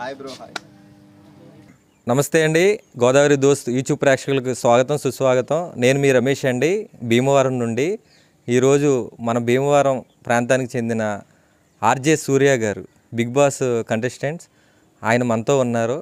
Hi bro hi నమస్తే అండి Godavari Dost YouTube ప్రేక్షకులకు స్వాగతం సుస్వాగతం నేను మీ రమేష్ అండి భీమవరం నుండి ఈరోజు మన భీమవరం ప్రాంతానికి చెందిన ఆర్జే సూర్య గారు బిగ్ బాస్ కంటెస్టెంట్స్ ఆయన మనతో ఉన్నారు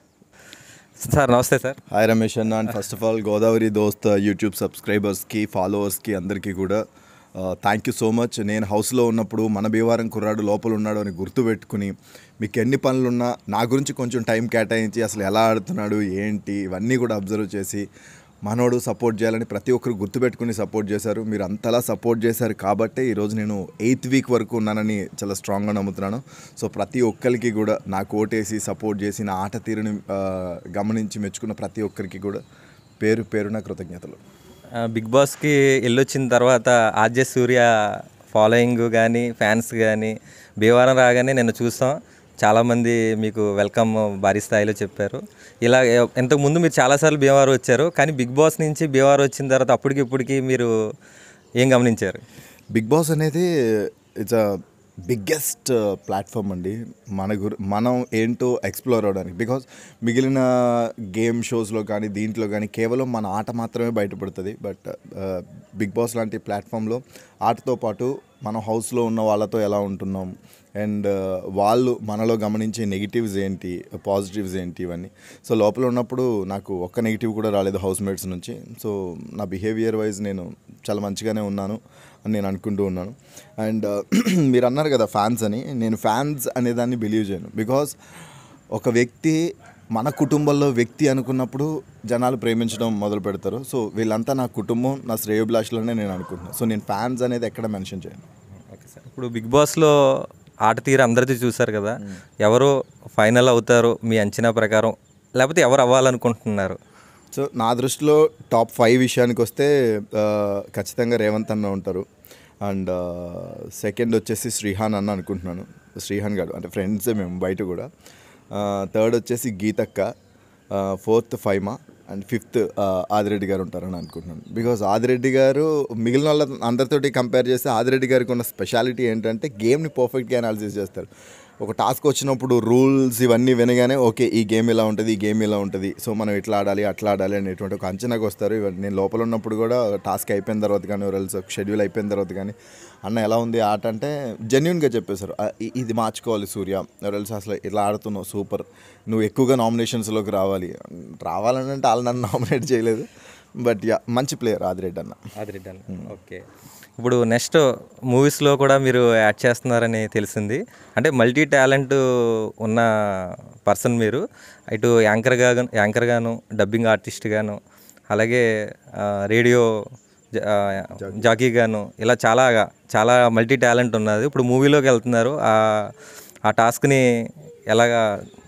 సార్ నమస్తే సార్ హాయ్ రమేష్ అన్న and first of all Godavari Dost YouTube సబ్స్క్రైబర్స్కి ఫాలోవర్స్కి అందరికీ కూడా థ్యాంక్ యూ సో మచ్ నేను హౌస్లో ఉన్నప్పుడు మన భీవారం కుర్రాడు లోపల ఉన్నాడు అని గుర్తుపెట్టుకుని మీకు ఎన్ని పనులున్నా నా గురించి కొంచెం టైం కేటాయించి అసలు ఎలా ఆడుతున్నాడు ఏంటి ఇవన్నీ కూడా అబ్జర్వ్ చేసి మనోడు సపోర్ట్ చేయాలని ప్రతి ఒక్కరు గుర్తుపెట్టుకుని సపోర్ట్ చేశారు మీరు అంతలా సపోర్ట్ చేశారు కాబట్టే ఈరోజు నేను ఎయిత్ వీక్ వరకు ఉన్నానని చాలా స్ట్రాంగ్గా నమ్ముతున్నాను సో ప్రతి ఒక్కరికి కూడా నాకు ఓటేసి సపోర్ట్ చేసి నా ఆట తీరుని ఆ, గమనించి మెచ్చుకున్న ప్రతి ఒక్కరికి కూడా పేరు పేరున కృతజ్ఞతలు ఆ, బిగ్ బాస్కి వెళ్ళొచ్చిన తర్వాత ఆర్జే సూర్య ఫాలోయింగ్ కానీ ఫ్యాన్స్ కానీ భీమవరం రాగానే నిన్న చూస్తాం చాలామంది మీకు వెల్కమ్ భారీ స్థాయిలో చెప్పారు ఇలా ఎ- ఇంతకుముందు మీరు చాలాసార్లు భీమవరం వచ్చారు కానీ బిగ్ బాస్ నుంచి భీమవరం వచ్చిన తర్వాత అప్పటికి ఇప్పటికి మీరు ఏం గమనించారు బిగ్ బాస్ అనేది ఇట్స్ అ బిగ్గెస్ట్ ప్లాట్ఫామ్ అండి మన గురి మనం ఏంటో ఎక్స్ప్లోర్ అవడానికి బికాస్ మిగిలిన గేమ్ షోస్లో కానీ దీంట్లో కానీ కేవలం మన ఆట మాత్రమే బయటపడుతుంది బట్ బిగ్ బాస్ లాంటి ప్లాట్ఫామ్లో ఆటతో పాటు మనం హౌస్లో ఉన్న వాళ్ళతో ఎలా ఉంటున్నాం అండ్ వాళ్ళు మనలో గమనించే నెగిటివ్స్ ఏంటి పాజిటివ్స్ ఏంటి ఇవన్నీ సో లోపల ఉన్నప్పుడు నాకు ఒక్క నెగిటివ్ కూడా రాలేదు హౌస్ మేట్స్ నుంచి సో నా బిహేవియర్ వైజ్ నేను చాలా మంచిగానే ఉన్నాను అని నేను అనుకుంటూ ఉన్నాను అండ్ మీరు అన్నారు కదా ఫ్యాన్స్ అని నేను ఫ్యాన్స్ అనేదాన్ని బిలీవ్ చేయను బికాస్ ఒక వ్యక్తి మన కుటుంబంలో వ్యక్తి అనుకున్నప్పుడు జనాలు ప్రేమించడం మొదలు పెడతారు సో వీళ్ళంతా నా కుటుంబం నా శ్రేయోభిలాషులనే నేను అనుకుంటున్నాను సో నేను ఫ్యాన్స్ అనేది ఎక్కడ మెన్షన్ చేయను ఓకే సార్ ఇప్పుడు బిగ్ బాస్లో ఆట తీరు అందరిది చూసారు కదా ఎవరు ఫైనల్ అవుతారు మీ అంచనా ప్రకారం లేకపోతే ఎవరు అవ్వాలనుకుంటున్నారు సో నా దృష్టిలో టాప్ ఫైవ్ విషయానికి వస్తే ఆ, ఖచ్చితంగా రేవంత్ అన్న ఉంటారు అండ్ సెకండ్ వచ్చేసి శ్రీహాన్ అన్న అనుకుంటున్నాను శ్రీహాన్ గారు అంటే ఫ్రెండ్సే మేము బయట కూడా థర్డ్ వచ్చేసి గీతక్క fourth Faima and fifth Adireddy గారు ఉంటారని అనుకుంటున్నాను బికాజ్ ఆదిరెడ్డి గారు మిగిలిన వాళ్ళ అందరితోటి కంపేర్ చేస్తే ఆదిరెడ్డి గారికి ఉన్న స్పెషాలిటీ ఏంటంటే గేమ్ని పర్ఫెక్ట్గా అనాలిసిస్ చేస్తారు ఒక టాస్క్ వచ్చినప్పుడు రూల్స్ ఇవన్నీ వినగానే ఓకే ఈ గేమ్ ఇలా ఉంటుంది ఈ గేమ్ ఇలా ఉంటుంది సో మనం ఇట్లా ఆడాలి అట్లా ఆడాలి అనేటువంటి ఒక అంచనాకు వస్తారు ఇవన్నీ నేను లోపల ఉన్నప్పుడు కూడా టాస్క్ అయిపోయిన తర్వాత కానీ ఎవరెల్స్ షెడ్యూల్ అయిపోయిన తర్వాత కానీ అన్న ఎలా ఉంది ఆట అంటే జెన్యున్గా చెప్పేశారు "ఆ, ఇ- ఇది మార్చుకోవాలి సూర్య ఎవరెల్స్ అసలు ఇట్లా ఆడుతున్నావు సూపర్ నువ్వు ఎక్కువగా నామినేషన్స్లోకి రావాలి రావాలని అంటే వాళ్ళు నన్ను నామినేట్ చేయలేదు బట్ యా మంచి ప్లేయర్ ఆదిరెడ్డి అన్న ఆదిరెడ్డి అన్న ఓకే ఇప్పుడు నెక్స్ట్ మూవీస్లో కూడా మీరు యాడ్ చేస్తున్నారని తెలిసింది అంటే మల్టీ టాలెంట్ ఉన్న పర్సన్ మీరు ఇటు యాంకర్గా యాంకర్గాను డబ్బింగ్ ఆర్టిస్ట్గాను అలాగే ఆ, రేడియో జ- ఆ, జాకీగాను ఇలా చాలా చాలా మల్టీ టాలెంట్ ఉన్నది ఇప్పుడు మూవీలోకి వెళ్తున్నారు ఆ- ఆ టాస్క్ని ఎలాగా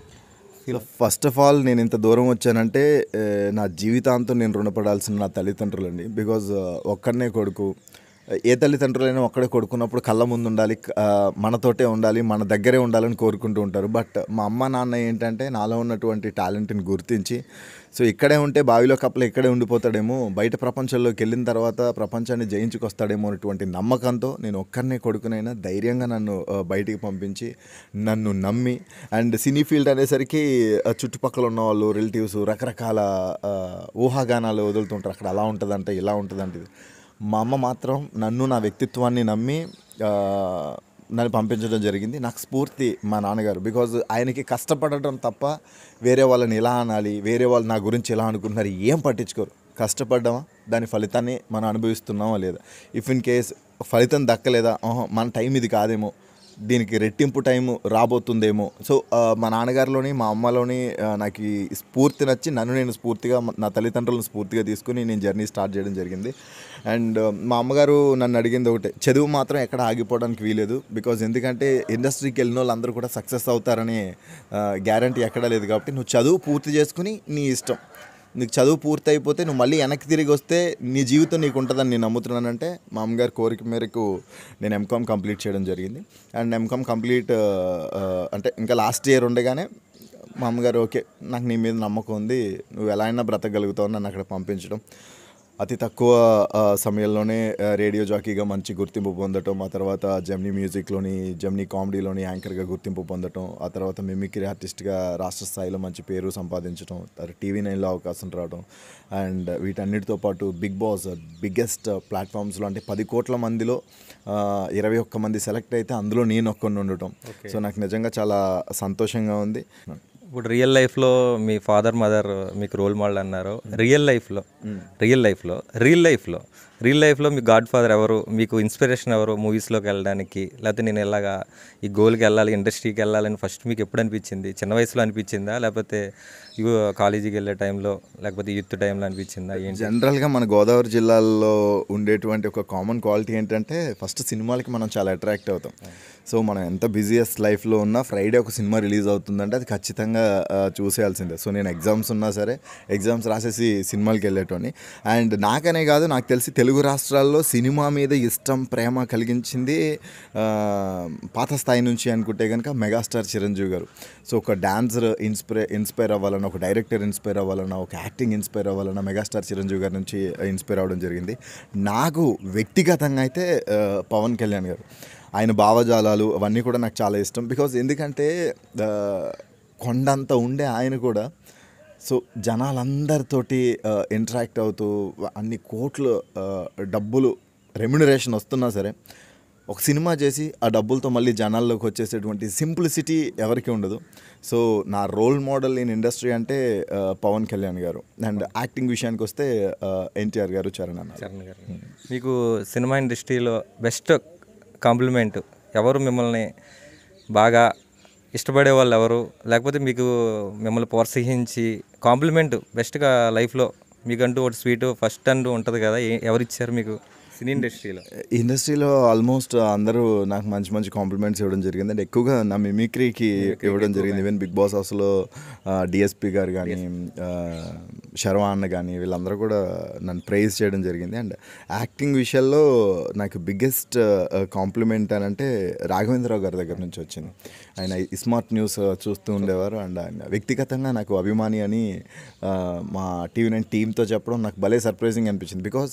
సో ఫస్ట్ ఆఫ్ ఆల్ నేను ఇంత దూరం వచ్చానంటే ఏ, నా జీవితాంతం నేను రుణపడాల్సిన నా తల్లిదండ్రులండి బికాజ్ ఒక్కడనే కొడుకు ఏ తల్లిదండ్రులైనా ఒక్కడే కొడుకున్నప్పుడు కళ్ళ ముందు ఉండాలి ఆ, మనతోటే ఉండాలి మన దగ్గరే ఉండాలని కోరుకుంటూ ఉంటారు బట్ మా అమ్మ నాన్న ఏంటంటే నాలో ఉన్నటువంటి టాలెంట్ని గుర్తించి సో ఇక్కడే ఉంటే బావిలో కప్పలు ఇక్కడే ఉండిపోతాడేమో బయట ప్రపంచంలోకి వెళ్ళిన తర్వాత ప్రపంచాన్ని జయించుకొస్తాడేమో అనేటువంటి నమ్మకంతో నేను ఒక్కరినే కొడుకునైనా ధైర్యంగా నన్ను ఆ, బయటికి పంపించి నన్ను నమ్మి అండ్ సినీ ఫీల్డ్ అనేసరికి ఆ, చుట్టుపక్కల ఉన్న వాళ్ళు రిలేటివ్స్ రకరకాల ఆ, ఊహాగానాలు వదులుతుంటారు అక్కడ అలా ఉంటుందంటే ఇలా ఉంటుందంటే ఇది. మా అమ్మ మాత్రం నన్ను నా వ్యక్తిత్వాన్ని నమ్మి ఆ, నన్ను పంపించడం జరిగింది నాకు స్ఫూర్తి మా నాన్నగారు బికాజ్ ఆయనకి కష్టపడటం తప్ప వేరే వాళ్ళని ఎలా అనాలి వేరే వాళ్ళు నా గురించి ఎలా అనుకుంటున్నారు ఏం పట్టించుకోరు కష్టపడ్డామా దాని ఫలితాన్ని మనం అనుభవిస్తున్నామా లేదా ఇఫ్ ఇన్ కేస్ ఫలితం దక్కలేదా ఆహా, మన టైం ఇది కాదేమో దీనికి రెట్టింపు టైం రాబోతుందేమో సో ఆ, మా నాన్నగారిలోని మా అమ్మలోని ఆ, నాకు ఈ స్ఫూర్తి నచ్చి నన్ను నేను స్ఫూర్తిగా మ- నా తల్లిదండ్రులను స్ఫూర్తిగా తీసుకుని నేను జర్నీ స్టార్ట్ చేయడం జరిగింది అండ్ మా అమ్మగారు నన్ను అడిగింది ఒకటే చదువు మాత్రం ఎక్కడ ఆగిపోవడానికి వీలేదు బికాజ్ ఎందుకంటే ఇండస్ట్రీకి వెళ్ళిన వాళ్ళందరూ కూడా సక్సెస్ అవుతారనే గ్యారంటీ ఎక్కడా లేదు కాబట్టి నువ్వు చదువు పూర్తి చేసుకుని నీ ఇష్టం నీకు చదువు పూర్తి అయిపోతే నువ్వు మళ్ళీ వెనక్కి తిరిగి వస్తే నీ జీవితం నీకు ఉంటుందని నేను నమ్ముతున్నానంటే మా అమ్మగారి కోరిక మేరకు నేను ఎంకామ్ కంప్లీట్ చేయడం జరిగింది అండ్ ఎంకామ్ కంప్లీట్ అంటే ఇంకా లాస్ట్ ఇయర్ ఉండగానే మా అమ్మగారు ఓకే నాకు నీ మీద నమ్మకం ఉంది నువ్వు ఎలా అయినా బ్రతకగలుగుతావు అని నన్ను అక్కడ పంపించడం అతి తక్కువ ఆ, సమయంలోనే ఆ, రేడియో జాకీగా మంచి గుర్తింపు పొందటం ఆ తర్వాత జెమ్నీ మ్యూజిక్లోని జెమ్నీ కామెడీలోని యాంకర్గా గుర్తింపు పొందటం ఆ తర్వాత మిమిక్రీ ఆర్టిస్ట్గా రాష్ట్ర స్థాయిలో మంచి పేరు సంపాదించడం తర్వాత టీవీ నైన్లో అవకాశం రావడం అండ్ వీటన్నిటితో పాటు బిగ్ బాస్ బిగ్గెస్ట్ ప్లాట్ఫామ్స్లో అంటే పది కోట్ల మందిలో ఆ, ఇరవై ఒక్క మంది సెలెక్ట్ అయితే అందులో నేను ఒక్కడిని ఉండటం సో నాకు నిజంగా చాలా సంతోషంగా ఉంది ఇప్పుడు రియల్ లైఫ్లో మీ ఫాదర్ మదర్ మీకు రోల్ మోడల్ అన్నారు రియల్ లైఫ్లో రియల్ లైఫ్లో రియల్ లైఫ్లో రియల్ లైఫ్లో మీ గాడ్ ఫాదర్ ఎవరు మీకు ఇన్స్పిరేషన్ ఎవరు మూవీస్లోకి వెళ్ళడానికి లేకపోతే నేను ఇలాగా ఈ గోల్కి వెళ్ళాలి ఇండస్ట్రీకి వెళ్ళాలని ఫస్ట్ మీకు ఎప్పుడు అనిపించింది చిన్న వయసులో అనిపించిందా లేకపోతే యూ కాలేజీకి వెళ్ళే టైంలో లేకపోతే యూత్ టైంలో అనిపించిందా ఏంటి జనరల్గా మన గోదావరి జిల్లాలో ఉండేటువంటి ఒక కామన్ క్వాలిటీ ఏంటంటే ఫస్ట్ సినిమాలకి మనం చాలా అట్రాక్ట్ అవుతాం సో మనం ఎంత బిజియెస్ట్ లైఫ్లో ఉన్నా ఫ్రైడే ఒక సినిమా రిలీజ్ అవుతుందంటే అది ఖచ్చితంగా ఆ, చూసేయాల్సిందే సో నేను ఎగ్జామ్స్ ఉన్నా సరే ఎగ్జామ్స్ రాసేసి సినిమాలకి వెళ్ళేటోని అండ్ నాకనే కాదు నాకు తెలిసి తెలుగు రాష్ట్రాల్లో సినిమా మీద ఇష్టం ప్రేమ కలిగించింది ఆ, పాత స్థాయి నుంచి అనుకుంటే కనుక మెగాస్టార్ చిరంజీవి గారు సో ఒక డాన్సర్ ఇన్స్పైర్ ఇన్స్పైర్ అవ్వాలన్నా ఒక డైరెక్టర్ ఇన్స్పైర్ అవ్వాలన్నా ఒక యాక్టింగ్ ఇన్స్పైర్ అవ్వాలన్నా మెగాస్టార్ చిరంజీవి గారి నుంచి ఇన్స్పైర్ అవ్వడం జరిగింది నాకు వ్యక్తిగతంగా అయితే ఆ, పవన్ కళ్యాణ్ గారు ఆయన భావజాలాలు అవన్నీ కూడా నాకు చాలా ఇష్టం బికాజ్ ఎందుకంటే ఆ, కొండంత ఉండే ఆయన కూడా సో జనాలందరితోటి ఇంటరాక్ట్ అవుతూ అన్ని కోట్లు ఆ, డబ్బులు రెమ్యునరేషన్ వస్తున్నా సరే ఒక సినిమా చేసి ఆ డబ్బులతో మళ్ళీ జనాల్లోకి వచ్చేసేటువంటి సింప్లిసిటీ ఎవరికి ఉండదు సో నా రోల్ మోడల్ ఇన్ ఇండస్ట్రీ అంటే ఆ, పవన్ కళ్యాణ్ గారు అండ్ యాక్టింగ్ విషయానికి వస్తే ఎన్టీఆర్ గారు చరణ్ అన్నారు చరణ్ గారు మీకు సినిమా ఇండస్ట్రీలో బెస్ట్ కాంప్లిమెంట్ ఎవరు మిమ్మల్ని బాగా ఇష్టపడే వాళ్ళు ఎవరు లేకపోతే మీకు మిమ్మల్ని ప్రోత్సహించి కాంప్లిమెంట్ బెస్ట్గా లైఫ్లో మీకంటూ ఒకటి స్వీట్ ఫస్ట్ అంటూ ఉంటుంది కదా ఏ- ఎవరు ఇచ్చారు మీకు సినీ ఇండస్ట్రీలో ఇండస్ట్రీలో ఆల్మోస్ట్ అందరూ నాకు మంచి మంచి కాంప్లిమెంట్స్ ఇవ్వడం జరిగింది అండ్ ఎక్కువగా నా మిమిక్రీకి ఇవ్వడం జరిగింది ఈవెన్ బిగ్ బాస్ హౌస్లో డిఎస్పి గారు కానీ శర్వా అన్న కానీ వీళ్ళందరూ కూడా నన్ను ప్రైజ్ చేయడం జరిగింది అండ్ యాక్టింగ్ విషయాల్లో నాకు బిగ్గెస్ట్ కాంప్లిమెంట్ అని అంటే రాఘవేంద్రరావు గారి దగ్గర నుంచి వచ్చింది ఆయన స్మార్ట్ న్యూస్ చూస్తూ ఉండేవారు అండ్ ఆయన వ్యక్తిగతంగా నాకు అభిమాని అని ఆ, మా టీవీ నైన్ టీంతో చెప్పడం నాకు భలే సర్ప్రైజింగ్ అనిపించింది because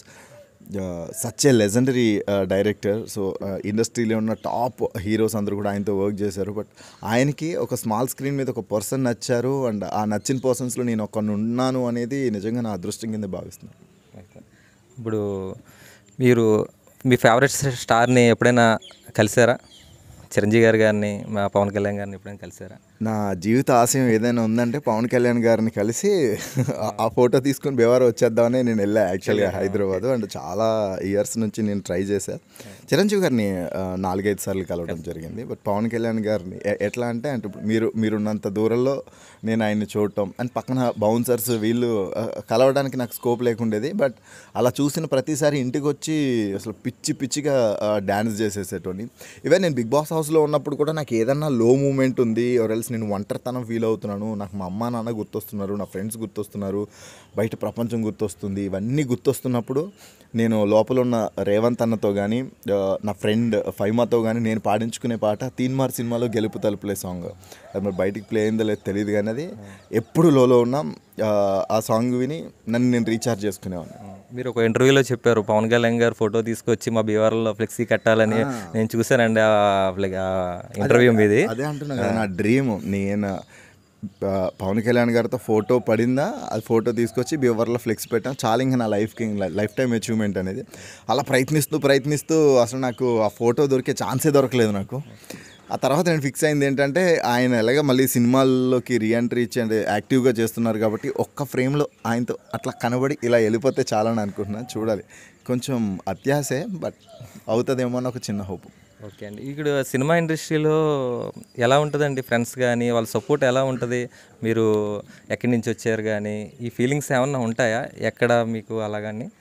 such a legendary director so ఇండస్ట్రీలో ఉన్న టాప్ హీరోస్ అందరూ కూడా ఆయనతో వర్క్ చేశారు బట్ ఆయనకి ఒక స్మాల్ స్క్రీన్ మీద ఒక పర్సన్ నచ్చారు అండ్ ఆ నచ్చిన పర్సన్స్లో నేను ఒకరిని ఉన్నాను అనేది నిజంగా నా అదృష్టం కింద భావిస్తున్నాను ఇప్పుడు మీరు మీ ఫేవరెట్ స్టార్ని ఎప్పుడైనా కలిసారా చిరంజీవి గారు గారిని మా పవన్ కళ్యాణ్ గారిని ఎప్పుడైనా కలిసారా నా జీవిత ఆశయం ఏదైనా ఉందంటే పవన్ కళ్యాణ్ గారిని కలిసి ఆ- ఆ ఫోటో తీసుకుని బేవారం వచ్చేద్దామని నేను వెళ్ళా యాక్చువల్గా హైదరాబాద్ అండ్ చాలా ఇయర్స్ నుంచి నేను ట్రై చేశాను చిరంజీవి గారిని ఆ, నాలుగైదు సార్లు కలవడం జరిగింది బట్ పవన్ కళ్యాణ్ గారిని ఎ- ఎట్లా అంటే అంటే ఇప్పుడు మీరు మీరున్నంత దూరంలో నేను ఆయన్ని చూడటం అండ్ పక్కన బౌన్సర్స్ వీళ్ళు ఆ, కలవడానికి నాకు స్కోప్ లేకుండేది బట్ అలా చూసిన ప్రతిసారి ఇంటికి వచ్చి అసలు పిచ్చి పిచ్చిగా డ్యాన్స్ చేసేసేటోని ఈవెన్ నేను బిగ్ బాస్ హౌస్లో ఉన్నప్పుడు కూడా నాకు ఏదన్నా లో మూమెంట్ ఉంది ఎవరెల్స్ నేను ఒంటరితనం ఫీల్ అవుతున్నాను నాకు మా అమ్మ నాన్న గుర్తొస్తున్నారు నా ఫ్రెండ్స్ గుర్తొస్తున్నారు బయట ప్రపంచం గుర్తొస్తుంది ఇవన్నీ గుర్తొస్తున్నప్పుడు నేను లోపల ఉన్న రేవంత్ అన్నతో కానీ నా ఫ్రెండ్ ఫైమాతో కానీ నేను పాడించుకునే పాట తీన్మార్ సినిమాలో గెలుపు తలుపులే సాంగ్ అది మరి బయటికి ప్లే అయిందో లేదో తెలియదు కానీ అది ఎప్పుడు లోలో ఉన్నా ఆ, ఆ సాంగ్ విని నన్ను నేను రీఛార్జ్ చేసుకునేవాడిని మీరు ఒక ఇంటర్వ్యూలో చెప్పారు పవన్ కళ్యాణ్ గారు ఫోటో తీసుకొచ్చి మా బీహార్లో ఫ్లెక్సీ కట్టాలని నేను చూశానండి ఆ ఫ్లెక్- ఆ ఇంటర్వ్యూ మీది అదే అంటున్నా కదా నా డ్రీమ్ నేను ఆ, పవన్ కళ్యాణ్ గారితో ఫోటో పడిందా అది ఫోటో తీసుకొచ్చి బివర్లో ఫ్లెక్స్ పెట్టాను చాలా ఇంకా నా లైఫ్కి లైఫ్ టైం అచీవ్మెంట్ అనేది అలా ప్రయత్నిస్తూ ప్రయత్నిస్తూ అసలు నాకు ఆ ఫోటో దొరికే ఛాన్సే దొరకలేదు నాకు ఆ తర్వాత నేను ఫిక్స్ అయింది ఏంటంటే ఆయన ఎలాగ మళ్ళీ సినిమాల్లోకి రీఎంట్రీ ఇచ్చి అంటే యాక్టివ్గా చేస్తున్నారు కాబట్టి ఒక్క ఫ్రేమ్లో ఆయనతో అట్లా కనబడి ఇలా వెళ్ళిపోతే చాలని అనుకుంటున్నాను చూడాలి కొంచెం అత్యాసే బట్ అవుతుందేమో అని ఒక చిన్న హోప్ ఓకే అండి ఇక్కడ సినిమా ఇండస్ట్రీలో ఎలా ఉంటుందండి ఫ్రెండ్స్ కానీ వాళ్ళ సపోర్ట్ ఎలా ఉంటుంది మీరు ఎక్కడి నుంచి వచ్చారు కానీ ఈ ఫీలింగ్స్ ఏమన్నా ఉంటాయా ఎక్కడ మీకు అలాగని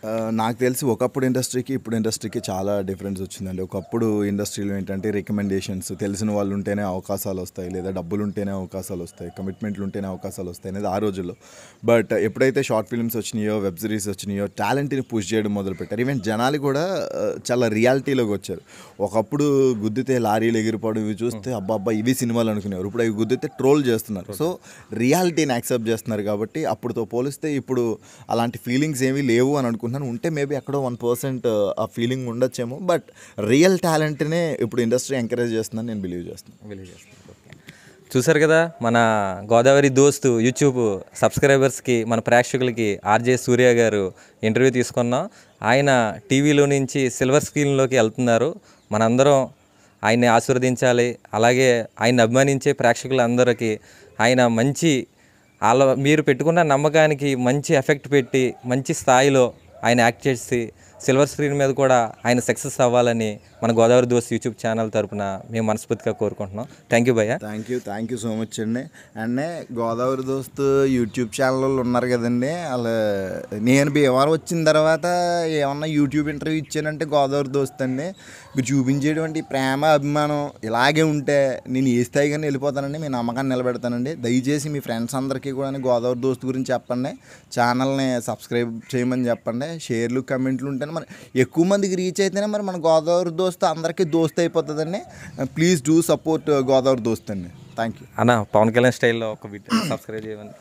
ఆ, నాకు తెలిసి ఒకప్పుడు ఇండస్ట్రీకి ఇప్పుడు ఇండస్ట్రీకి చాలా డిఫరెన్స్ వచ్చిందండి ఒకప్పుడు ఇండస్ట్రీలో ఏంటంటే రికమెండేషన్స్ తెలిసిన వాళ్ళు ఉంటేనే అవకాశాలు వస్తాయి లేదా డబ్బులు ఉంటేనే అవకాశాలు వస్తాయి కమిట్మెంట్లు ఉంటేనే అవకాశాలు వస్తాయి అనేది ఆ రోజుల్లో బట్ ఎప్పుడైతే షార్ట్ ఫిల్మ్స్ వచ్చినాయో వెబ్ సిరీస్ వచ్చినాయో టాలెంట్ని పుష్ చేయడం మొదలుపెట్టారు ఈవెన్ జనాలు కూడా ఆ, చాలా రియాలిటీలోకి వచ్చారు ఒకప్పుడు గుద్దితే లారీలు ఎగిరిపోవడం ఇవి చూస్తే అబ్బా అబ్బా ఇవి సినిమాలు అనుకునేవారు ఇప్పుడు అవి గుద్దితే ట్రోల్ చేస్తున్నారు సో రియాలిటీని యాక్సెప్ట్ చేస్తున్నారు కాబట్టి అప్పుడుతో పోలిస్తే ఇప్పుడు అలాంటి ఫీలింగ్స్ ఏమీ లేవు అని అనుకుంటున్నాను ఉంటే మేబీ ఎక్కడో వన్ పర్సెంట్ ఆ ఫీలింగ్ ఉండొచ్చేమో బట్ రియల్ టాలెంట్నే ఇప్పుడు ఇండస్ట్రీ ఎంకరేజ్ చేస్తుందని నేను బిలీవ్ చేస్తున్నాను చూసారు కదా మన గోదావరి దోస్తు యూట్యూబ్ సబ్స్క్రైబర్స్కి మన ప్రేక్షకులకి ఆర్జే సూర్య గారు ఇంటర్వ్యూ తీసుకున్నాం ఆయన టీవీలో నుంచి సిల్వర్ స్క్రీన్లోకి వెళ్తున్నారు మనందరం ఆయన్ని ఆశీర్వదించాలి అలాగే ఆయన అభిమానించే ప్రేక్షకులందరికీ ఆయన మంచి వాళ్ళ మీరు పెట్టుకున్న నమ్మకానికి మంచి ఎఫెక్ట్ పెట్టి మంచి స్థాయిలో ఆయన యాక్ట్ చేసి సిల్వర్ స్క్రీన్ మీద కూడా ఆయన సక్సెస్ అవ్వాలని మన గోదావరి దోస్త్ యూట్యూబ్ ఛానల్ తరపున మేము మనస్ఫూర్తిగా కోరుకుంటున్నాం థ్యాంక్ యూ భయ్య thank you thank you so much అండి and Godavari Dost YouTube channel వాళ్ళు ఉన్నారు కదండి అలా నేను భీమవరం వచ్చిన తర్వాత ఏమన్నా యూట్యూబ్ ఇంటర్వ్యూ ఇచ్చానంటే గోదావరి దోస్త్ అండి మీరు చూపించేటువంటి ప్రేమ అభిమానం ఇలాగే ఉంటే నేను ఏ స్థాయిగానే వెళ్ళిపోతానండి మీ నమ్మకాన్ని నిలబెడతానండి దయచేసి మీ ఫ్రెండ్స్ అందరికీ కూడా గోదావరి దోస్త్ గురించి చెప్పండి ఛానల్ని సబ్స్క్రైబ్ చేయమని చెప్పండి షేర్లు కమెంట్లు ఉంటేనే మరి ఎక్కువ మందికి రీచ్ అయితేనే మరి మన గోదావరి దోస్త్ అందరికీ దోస్త్ అయిపోతుందండి ప్లీజ్ డూ సపోర్ట్ గోదావరి దోస్త్ అండి థ్యాంక్ యూ అన్న పవన్ కళ్యాణ్ స్టైల్లో ఒక బిట్ సబ్స్క్రైబ్ చేయమని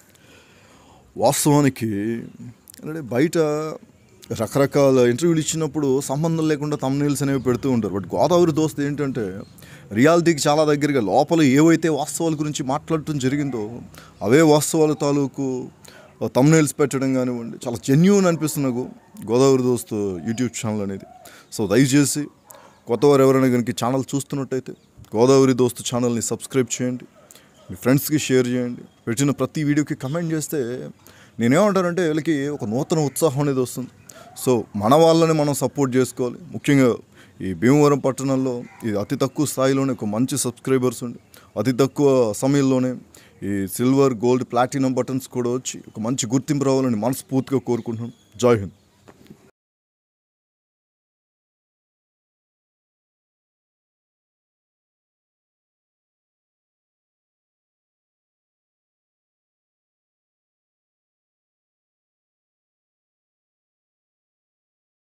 వాస్తవానికి అంటే బయట రకరకాల ఇంటర్వ్యూలు ఇచ్చినప్పుడు సంబంధం లేకుండా తమ్నీల్స్ అనేవి పెడుతూ ఉంటారు బట్ గోదావరి దోస్త్ ఏంటంటే రియాలిటీకి చాలా దగ్గరగా లోపల ఏవైతే వాస్తవాల గురించి మాట్లాడటం జరిగిందో అవే వాస్తవాల తాలూకు తమ్నైల్స్ పెట్టడం కానివ్వండి చాలా జెన్యున్ అనిపిస్తుంది నాకు గోదావరి దోస్త్ యూట్యూబ్ ఛానల్ అనేది సో దయచేసి కొత్తవారు ఎవరైనా కనుక ఈ ఛానల్ చూస్తున్నట్టయితే గోదావరి దోస్త్ ఛానల్ని సబ్స్క్రైబ్ చేయండి మీ ఫ్రెండ్స్కి షేర్ చేయండి పెట్టిన ప్రతి వీడియోకి కమెంట్ చేస్తే నేనేమంటానంటే వీళ్ళకి ఒక నూతన ఉత్సాహం అనేది వస్తుంది సో మన వాళ్ళని మనం సపోర్ట్ చేసుకోవాలి ముఖ్యంగా ఈ భీమవరం పట్టణంలో ఇది అతి తక్కువ స్థాయిలోనే ఒక మంచి సబ్స్క్రైబర్స్ ఉండి అతి తక్కువ సమయంలోనే ఈ సిల్వర్ గోల్డ్ ప్లాటినం బటన్స్ కూడా వచ్చి ఒక మంచి గుర్తింపు రావాలని మనస్ఫూర్తిగా కోరుకుంటున్నాను జై హింద్